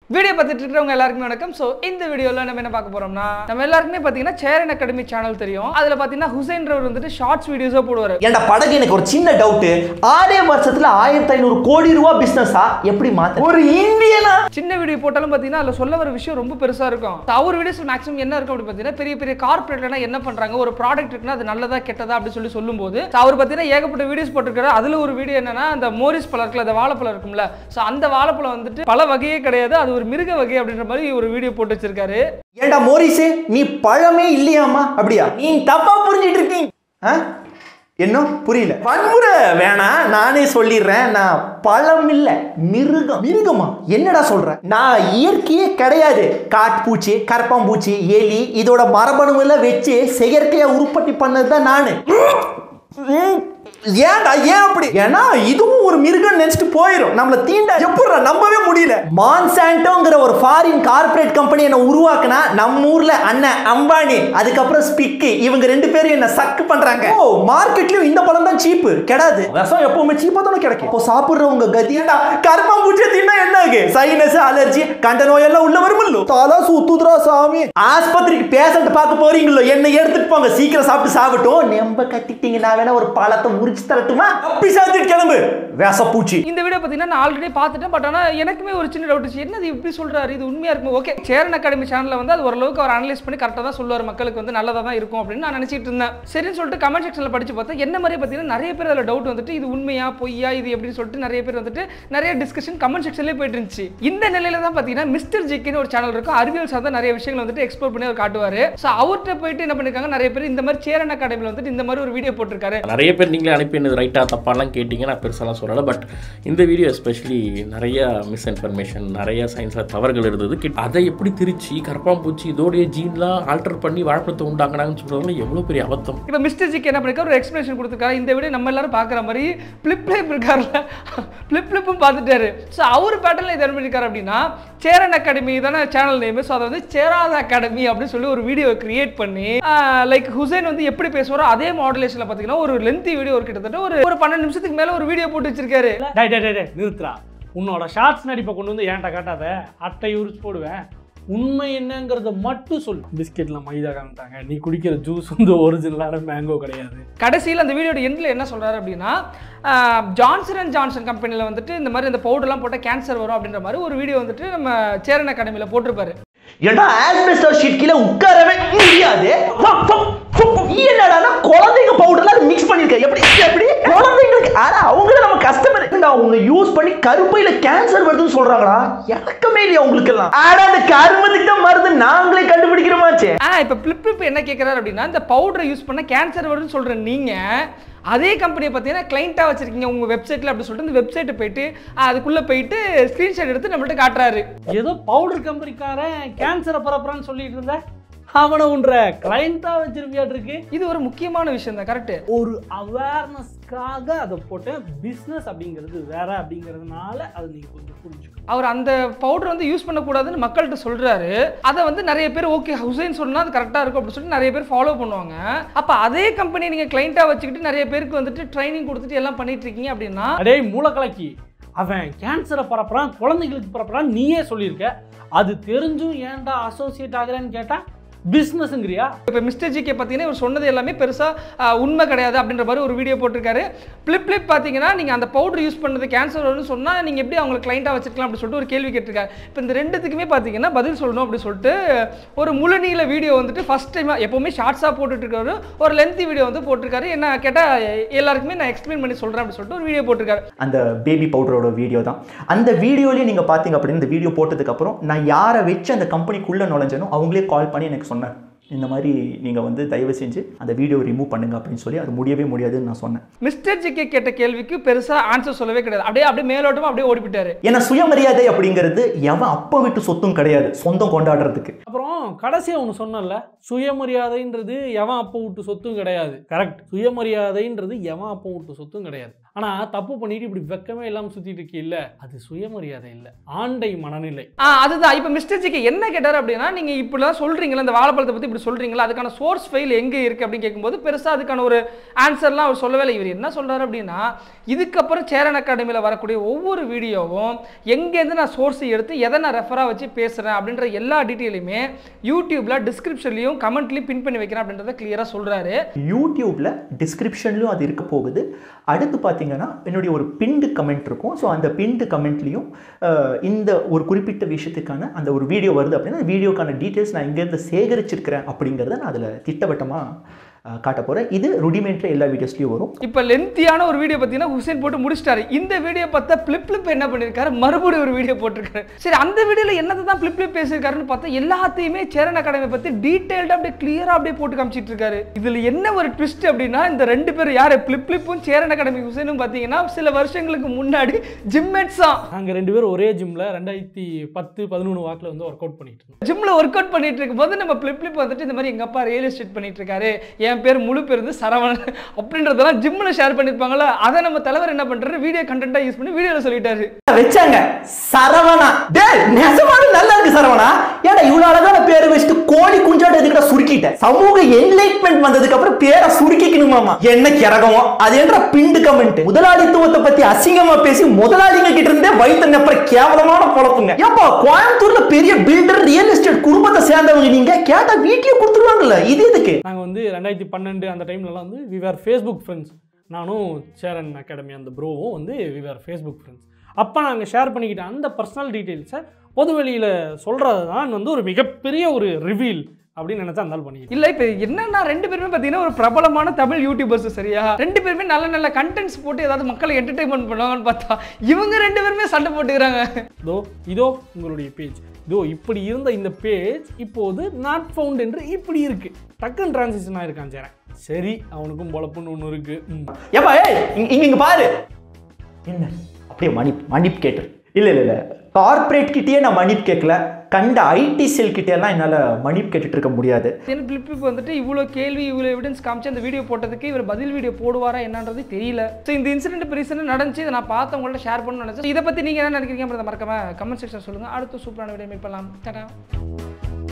Video பார்த்துட்டு இருக்கிறவங்க எல்லாருக்குமே வணக்கம் ஸோ இந்த வீடியோவில் நம்ம என்ன பார்க்க போறோம்னா நம்ம எல்லாருக்குமே பார்த்தீங்கன்னா சேரன் அகாடமி சேனல் தெரியும் அதில் பார்த்தீங்கன்னா ஹுசைன்றவர் வந்துட்டு ஷார்ட்ஸ் வீடியோஸாக போடுவார் ஏன்டா படகு எனக்கு ஒரு சின்ன டவுட் ஆறே வருஷத்துல ஆயிரத்தி ஐநூறு கோடி ரூபா பிசினஸா எப்படி மாத்த ஒரு இந்தியனா சின்ன வீடியோ போட்டாலும் பார்த்தீங்கன்னா அதில் சொல்ல வர விஷயம் ரொம்ப பெருசாக இருக்கும் So, அவர் வீடியோஸ் மேக்ஸிமம் என்ன இருக்கும் அப்படி பார்த்தீங்கன்னா பெரிய பெரிய கார்பரேட்லாம் என்ன பண்ணுறாங்க ஒரு ப்ராடக்ட் இருக்குன்னா அது நல்லதா கெட்டதா அப்படி சொல்லி சொல்லும்போது so, அவர் பார்த்தீங்கன்னா ஏகப்பட்ட வீடியோஸ் போட்டிருக்காரு அதில் ஒரு வீடியோ என்னன்னா அந்த மோரிஸ் பழம் இருக்குல்ல அந்த வாழைப்பழம் இருக்கும்ல ஸோ அந்த வாழைப்பழம் வந்துட்டு பல வகையே கிடையாது அது ஒரு மிருக வகை அப்படின்ற மாதிரி ஒரு வீடியோ போட்டு வச்சிருக்காரு ஏன்டா மோரிஸே நீ பழமே இல்லையாமா அப்படியா நீ தப்பா புரிஞ்சிட்டு இருக்கீங்க ஆ? என்ன புரியல வன்முறை வேணாம் நானே சொல்லிடுறேன் நான் பழம் இல்ல மிருகம் மிருகமா என்னடா சொல்ற நான் இயற்கையே கிடையாது காட்பூச்சி கரப்பாம்பூச்சி எலி இதோட மரபணுவில் வச்சு செயற்கையா உற்பத்தி பண்ணது தான் நானு ம், ஏன்டா ஏன் அப்படி ஏன்னா இதுவும் ஒரு மிருகம் நினைச்சிட்டு போயிடும் நம்மள தீண்ட எப்படிடா நம்பவே முடியல மான்சாண்டோங்கிற ஒரு ஃபாரின் கார்ப்பரேட் கம்பெனி என்ன உருவாக்குனா நம்ம ஊர்ல அண்ணன் அம்பானி அதுக்கப்புறம் ஸ்பிக்கு இவங்க ரெண்டு பேரும் என்ன சக்கு பண்றாங்க ஓ மார்க்கெட்லயும் இந்த பழம் தான் சீப்பு கிடையாது விஷம் எப்பவுமே சீப்பா தானே கிடைக்கும் இப்போ சாப்பிடுறவங்க கதியடா கருப்பாம்பூச்சியை தின்னா என்ன ஆகு சைனஸ் அலர்ஜி கண்ட நோயெல்லாம் உள்ள வருமல்லோ தலை சுத்துதுரா சாமி ஆஸ்பத்திரிக்கு பேஷண்ட் பார்க்க போறீங்களோ என்ன எடுத்துட்டு போங்க சீக்கிரம் சாப்பிட்டு சாப்பிட்டோம் நெம்ப கட்டிட்டீங்க நான் வேணா ஒரு பழத்தை முறிச்சு தரட்டுமா அப்படி சாப்பிட்டு கிளம்பு வேசப்பூச்சி இந்த வீடியோ பார்த்தீங்கன்னா நான் ஆல்ரெடி பார்த்துட்டேன் பட் ஆனால் எனக்குமே ஒரு சின்ன டவுட் என்னது இப்படி சொல்றாரு இது உண்மையா இருக்கும் ஓகே சேரன் அகாடமி சேனலில் வந்து அது ஓரளவுக்கு அவர் அனலைஸ் பண்ணி கரெக்டாக தான் சொல்லுவார் மக்களுக்கு வந்து நல்லதாக தான் இருக்கும் அப்படின்னு நான் நினச்சிட்டு இருந்தேன் சரின்னு சொல்லிட்டு கமெண்ட் செக்ஷனில் படிச்சு பார்த்தா என்ன மாதிரி பார்த்தீங்கன்னா நிறைய பேர் அதில் டவுட் வந்துட்டு இது உண்மையா பொய்யா இது எப்படின்னு சொல்லிட்டு நிறைய பேர் வந்துட்டு நிறைய டிஸ்கஷன் கமெண்ட் செக்ஷன்லேயே போயிட்டு இருந்துச்சு இந்த நிலையில தான் பார்த்தீங்கன்னா மிஸ்டர் ஜிக்கின்னு ஒரு சேனல் இருக்கும் அறிவியல் சார்ந்த நிறைய விஷயங்கள் வந்துட்டு எக்ஸ்ப்ளோர் பண்ணி அவர் காட்டுவார் ஸோ அவர்கிட்ட போயிட்டு என்ன பண்ணிருக்காங்க நிறைய பேர் இந்த மாதிரி சேரன் அகாடமியில் வந்துட்டு இந்த மாதிரி ஒரு வீடியோ போட்டிருக்காரு நிறைய பேர் நீங்களே அனுப்பினது ரைட்டாக தப்பாலாம் கேட்டிங்க நான் பெருசாலாம் சொல்லலை பட் இந்த வீடியோ எஸ்பெஷலி நிறைய மிஸ்இன்ஃபர்மேஷன் நிறைய சயின்ஸில் தவறுகள் இருந்தது கிட்- அதை எப்படி திரிச்சு கரப்பாம்பூச்சி இதோடைய ஜீன்லாம் ஆல்டர் பண்ணி வாழைப்பழத்தை உண்டாக்குனாங்கன்னு சொல்கிறதுல எவ்வளோ பெரிய அபத்தம் இப்போ மிஸ்டர் ஜிக்கு என்ன பண்ணிருக்காரு ஒரு எக்ஸ்பிளேஷன் கொடுத்துருக்காரு இந்த வீடியோ நம்ம எல்லாரும் பார்க்குற மாதிரி ஃப்ளிப் ஃப்ளிப் இருக்கார்ல ஃப்ளிப் ஃப்ளிப்பும் பார்த்துட்டாரு ஸோ அவர் பேட்டர்ல இது என்ன பண்ணிருக்காரு அப்படின்னா சேரன் அகாடமி தானே சேனல் நேம் ஸோ அதை வந்து சேராத அகாடமி அப்படின்னு சொல்லி ஒரு வீடியோ கிரியேட் பண்ணி லைக் ஹுசைன் வந்து எப்படி பேசுவாரோ அதே மாடுலேஷனில் பார்த்தீங்கன்னா ஒரு லென்த்தி வீடியோ ஒரு கிட்டத்தட்ட ஒரு ஒரு பன்னெண்டு நிமிஷத்துக்கு மேலே ஒரு வீடியோ போட்டு வச்சிருக்காரு டேய் டேய் டேய், டேய் நிறுத்துறா உன்னோட ஷார்ட்ஸ் நடிப்பை கொண்டு வந்து ஏன்ட்ட காட்டாத அட்டை உரிச்சு போடுவேன் உண்மை என்னங்கிறத மட்டும் சொல்லு பிஸ்கெட்ல மைதா காமிட்டாங்க நீ குடிக்கிற ஜூஸ் வந்து ஒரிஜினலான மேங்கோ கிடையாது கடைசியில் அந்த வீடியோட எண்டில் என்ன சொல்றாரு அப்படின்னா ஆஹ், ஜான்சன் அண்ட் ஜான்சன் கம்பெனியில் வந்துட்டு இந்த மாதிரி இந்த பவுடர்லாம் போட்டால் கேன்சர் வரும் அப்படின்ற மாதிரி ஒரு வீடியோ வந்துட்டு நம்ம சேரன் அகாடமியில் போட்டிருப்பாரு ஏன்டா ஆஸ்பெஸ்டர் ஷீட் கீழே உட்காரவே முடியாது நீ என்னடான்னா குழந்தைங்க பவுடர்ல மிக்ஸ் பண்ணிருக்க எப்படி எப்படி குழந்தைங்களுக்கு ஆனா அவங்கள நம்ம கஸ்டமர் அவங்க யூஸ் பண்ணி கருப்பையில கேன்சர் வருதுன்னு சொல்றாங்கடா இறக்கமே இல்லையா உங்களுக்கு எல்லாம் ஆனா அந்த கருமத்துக்கு தான் மருந்து நாங்களே கண்டுபிடிக்கிறோமாச்சே ஆ இப்போ ஃப்ளிப் ஃப்ளிப் என்ன கேட்குறாரு அப்படின்னா இந்த பவுடரை யூஸ் பண்ண கேன்சர் வரும்னு சொல்கிற நீங்கள் அதே கம்பெனியை பார்த்தீங்கன்னா கிளைண்ட்டாக வச்சிருக்கீங்க உங்கள் வெப்சைட்டில் அப்படி சொல்லிட்டு இந்த வெப்சைட்டை போயிட்டு அதுக்குள்ளே போயிட்டு ஸ்க்ரீன்ஷாட் எடுத்து நம்மள்ட்ட காட்டுறாரு ஏதோ பவுடர் கம்பெனிக்காரன் கேன்சரை பரப்புறான்னு சொல்லிட்டு இருந்த அவனை உன்ற கிளைண்டா வச்சிருப்பியாட்டு இருக்கு இது ஒரு முக்கியமான விஷயம் தான் கரெக்டு ஒரு அவேர்னஸ்க்காக அதை போட்டேன் பிஸ்னஸ் அப்படிங்கிறது வேற அப்படிங்கிறதுனால அதை நீங்க கொஞ்சம் புரிஞ்சுக்கணும் அவர் அந்த பவுடர் வந்து யூஸ் பண்ணக்கூடாதுன்னு மக்கள்கிட்ட சொல்கிறாரு அதை வந்து நிறைய பேர் ஓகே ஹுசைன் சொன்னால் அது கரெக்டாக இருக்கும் அப்படின்னு சொல்லிட்டு நிறைய பேர் ஃபாலோ பண்ணுவாங்க அப்போ அதே கம்பெனி நீங்கள் கிளைண்ட்டாக வச்சுக்கிட்டு நிறைய பேருக்கு வந்துட்டு ட்ரைனிங் கொடுத்துட்டு எல்லாம் பண்ணிட்டு இருக்கீங்க அப்படின்னா அடே மூலக்கலக்கி அவன் கேன்சரை பரப்புறான் குழந்தைங்களுக்கு பரப்புறான் நீயே சொல்லியிருக்க அது தெரிஞ்சும் ஏன்டா அசோசியேட் ஆகுறேன்னு கேட்டா பிஸ்னஸ்ங்கிறியா இப்போ மிஸ்டர் ஜிகே பார்த்தீங்கன்னா இவர் சொன்னது எல்லாமே பெருசாக உண்மை கிடையாது அப்படின்ற மாதிரி ஒரு வீடியோ போட்டிருக்காரு ஃப்ளிப் ஃப்ளிப் பார்த்தீங்கன்னா நீங்கள் அந்த பவுடர் யூஸ் பண்ணது கேன்சர் வரும்னு சொன்னால் நீங்கள் எப்படி அவங்களை கிளைண்ட்டாக வச்சிருக்கலாம் அப்படின்னு சொல்லிட்டு ஒரு கேள்வி கேட்டிருக்காரு இப்போ இந்த ரெண்டுத்துக்குமே பார்த்தீங்கன்னா பதில் சொல்லணும் அப்படின்னு சொல்லிட்டு ஒரு முழுநீள வீடியோ வந்துட்டு ஃபஸ்ட் டைம் எப்போவுமே ஷார்ட்ஸாக போட்டுட்டு இருக்காரு ஒரு லென்த்தி வீடியோ வந்து போட்டிருக்காரு என்ன கேட்டால் எல்லாருக்குமே நான் எக்ஸ்பிளைன் பண்ணி சொல்கிறேன் அப்படின்னு சொல்லிட்டு ஒரு வீடியோ போட்டிருக்காரு அந்த பேபி பவுடரோட வீடியோ தான் அந்த வீடியோலேயே நீங்கள் பார்த்தீங்க அப்படின்னு இந்த வீடியோ போட்டதுக்கப்புறம் நான் யாரை வச்சு அந்த கம்பெனிக்குள்ளே நுழைஞ்சனோ அவங்களே கால் பண்ணி எனக்கு சொன்னாங்க இந்த மாதிரி நீங்கள் வந்து தயவு செஞ்சு அந்த வீடியோ ரிமூவ் பண்ணுங்க அப்படின்னு சொல்லி அது முடியவே முடியாதுன்னு நான் சொன்னேன் மிஸ்டர் ஜிகே கேட்ட கேள்விக்கு பெருசாக ஆன்சர் சொல்லவே கிடையாது அப்படியே அப்படியே மேலோட்டமாக அப்படியே ஓடிவிட்டாரு ஏன்னா சுயமரியாதை அப்படிங்கிறது எவன் அப்பா விட்டு சொத்தும் கிடையாது சொந்தம் கொண்டாடுறதுக்கு அப்புறம் கடைசியா ஒன்று சொன்னல சுயமரியாதைன்றது எவன் அப்போ விட்டு சொத்தும் கிடையாது கரெக்ட் சுயமரியாதைன்றது எவன் அப்போ விட்டு சொத்தும் கிடையாது ஆனால் தப்பு பண்ணிட்டு இப்படி வெக்கமே இல்லாமல் சுற்றிட்டு இருக்கீல்ல அது சுயமரியாதை இல்லை ஆண்டை மனநிலை ஆ அதுதான் இப்போ மிஸ்டர் ஜிக்கு என்ன கேட்டார் அப்படின்னா நீங்கள் இப்படிலாம் சொல்கிறீங்களா இந்த வாழைப்பழத்தை பற்றி இப்படி சொல்கிறீங்களா அதுக்கான சோர்ஸ் ஃபைல் எங்கே இருக்குது அப்படின்னு கேட்கும்போது பெருசாக அதுக்கான ஒரு ஆன்சர்லாம் அவர் சொல்லவே இல்லை இவர் என்ன சொல்கிறாரு அப்படின்னா இதுக்கப்புறம் சேரன் அகாடமியில் வரக்கூடிய ஒவ்வொரு வீடியோவும் எங்கேருந்து நான் சோர்ஸ் எடுத்து எதை நான் ரெஃபராக வச்சு பேசுகிறேன் அப்படின்ற எல்லா டீட்டெயிலுமே யூடியூப்பில் டிஸ்கிரிப்ஷன்லையும் கமெண்ட்லையும் பின் பண்ணி வைக்கிறேன் அப்படின்றத கிளியராக சொல்கிறாரு யூடியூப்ல டிஸ்கிரிப்ஷன்லையும் அது இருக்க போகுது அடுத்து பார்த்தீங்கன்னா என்னுடைய ஒரு பிண்டு கமெண்ட் இருக்கும் ஸோ அந்த பிண்டு கமெண்ட்லையும் இந்த ஒரு குறிப்பிட்ட விஷயத்துக்கான அந்த ஒரு வீடியோ வருது அப்படின்னா அந்த வீடியோக்கான டீட்டெயில்ஸ் நான் இங்கேருந்து சேகரிச்சிருக்கிறேன் அப்படிங்கிறத நான் அதில் திட்டவட்டமாக காட்ட போகிறேன் இது ருடிமெண்ட்டில் எல்லா வீடியோஸ்லையும் வரும் இப்போ லென்த்தியான ஒரு வீடியோ பார்த்தீங்கன்னா ஹுசேன் போட்டு முடிச்சிட்டாரு இந்த வீடியோ பார்த்தா பிளிப் பிளிப் என்ன பண்ணியிருக்காரு மறுபடியும் ஒரு வீடியோ போட்டிருக்காரு சரி அந்த வீடியோவில் என்னத்தை தான் பிளிப் பிளிப் பேசியிருக்காருன்னு பார்த்தா எல்லாத்தையுமே சேரன் அகாடமி பற்றி டீட்டெயில்டாக அப்படியே கிளியராக அப்படியே போட்டு காமிச்சிட்டு இருக்காரு இதில் என்ன ஒரு ட்விஸ்ட் அப்படின்னா இந்த ரெண்டு பேர் யார் பிளிப் பிளிப்பும் சேரன் அகாடமி ஹுசேனும் பார்த்தீங்கன்னா சில வருஷங்களுக்கு முன்னாடி ஜிம்மேட்ஸ் தான் நாங்கள் ரெண்டு பேரும் ஒரே ஜிம்மில் ரெண்டாயிரத்தி பத்து பதினொன்று வாக்கில் வந்து ஒர்க் அவுட் பண்ணிட்டு இருந்தோம் ஜிம்ல ஒர்க் அவுட் பண்ணிட்டு இருக்கும்போது நம்ம பிளிப் பிளிப் வந்துட்டு இந்த மாதிரி எங்க அப்பா ரியல் எஸ்டேட் பண்ணிட்டு இருக்காரு என் பேர் முழு பேர் வந்து சரவணன் அப்படின்றதெல்லாம் ஜிம்ல ஷேர் பண்ணிருப்பாங்கல்ல அதை நம்ம தலைவர் என்ன பண்றாரு வீடியோ கண்டென்ட்டா யூஸ் பண்ணி வீடியோல சொல்லிட்டாரு வச்சாங்க சரவணா டேய் நெசமாலும் நல்லா இருக்கு சரவணா ஏடா இவ்வளவு அழகான பேரை வச்சுட்டு கோழி குஞ்சாட்ட எதுக்கிட்ட சுருக்கிட்ட சமூக என்லைட்மெண்ட் வந்ததுக்கு அப்புறம் பேரை சுருக்கிக்கணுமாமா என்ன கிறகமோ அது என்ற பிண்டு கமெண்ட் முதலாளித்துவத்தை பத்தி அசிங்கமா பேசி முதலாளிங்க கிட்ட இருந்தே வயிற்று நெப்பற கேவலமான பொழப்புங்க ஏப்பா கோயம்புத்தூர்ல பெரிய பில்டர் ரியல் எஸ்டேட் குடும்பத்தை சேர்ந்தவங்க நீங்க கேட்டா வீட்லயே கொடுத்துருவாங்கல்ல இது எதுக்கு நாங்கள் வந்து ரெண்டாயிரத்தி பன்னெண்டு அந்த டைம்லலாம் வந்து விவேர் ஃபேஸ்புக் ஃப்ரெண்ட்ஸ் நானும் சேரன் அகாடமி அந்த ப்ரோவும் வந்து விவேர் ஃபேஸ்புக் ஃப்ரெண்ட்ஸ் அப்போ நாங்கள் ஷேர் பண்ணிக்கிட்ட அந்த பர்சனல் டீட்டெயில்ஸை பொது வெளியில் சொல்கிறது தான் வந்து ஒரு மிகப்பெரிய ஒரு ரிவீல் அப்படின்னு நினச்சா அந்த பண்ணிக்கிட்டு இல்ல இப்ப என்னன்னா ரெண்டு பேருமே பாத்தீங்கன்னா ஒரு பிரபலமான தமிழ் யூடியூபர்ஸ் சரியா ரெண்டு பேருமே நல்ல நல்ல கண்டென்ட்ஸ் போட்டு ஏதாவது மக்களை என்டர்டைன்மெண்ட் பண்ணுவாங்கன்னு பார்த்தா இவங்க ரெண்டு பேருமே சண்டை போட்டுக்கிறாங்க இதோ இதோ உங்களுடைய பேஜ் இதோ இப்படி இருந்த இந்த பேஜ் இப்போது நாட் ஃபவுண்ட் என்று இப்படி இருக்கு டக்குன்னு டிரான்சிஷன் ஆயிருக்கான் சேரன் சரி அவனுக்கும் பொழப்புன்னு ஒன்று இருக்கு ம். ஏப்பா ஏய் இங்க இங்க இங்க பாரு என்ன அப்படியே மன்னிப் மன்னிப்பு கேட்டு இல்ல இல்ல இல்ல கார்ப்பரேட் கிட்டயே நான் மன்னிப்பு கேட்கல கண்ட ஐடி செல் கிட்டே எல்லாம் என்னால மன்னிப்பு கேட்டுட்டு இருக்க முடியாது தென் பிளிப் வந்துட்டு இவ்வளோ கேள்வி இவ்வளோ எவிடன்ஸ் காமிச்சு அந்த வீடியோ போட்டதுக்கு இவர் பதில் வீடியோ போடுவாரா என்னன்றது தெரியல ஸோ இந்த இன்சிடென்ட் இப்போ ரீசெண்டாக நடந்துச்சு இதை நான் பார்த்து உங்கள்ட்ட ஷேர் பண்ணணும்னு நினச்சேன் இதை பற்றி நீங்கள் என்ன நினைக்கிறீங்க மறக்காம கமெண்ட் செக்ஷன் சொல்லுங்கள் அடுத்த சூப்பரான வீடியோ மீட் பண்ணலாம் டாடா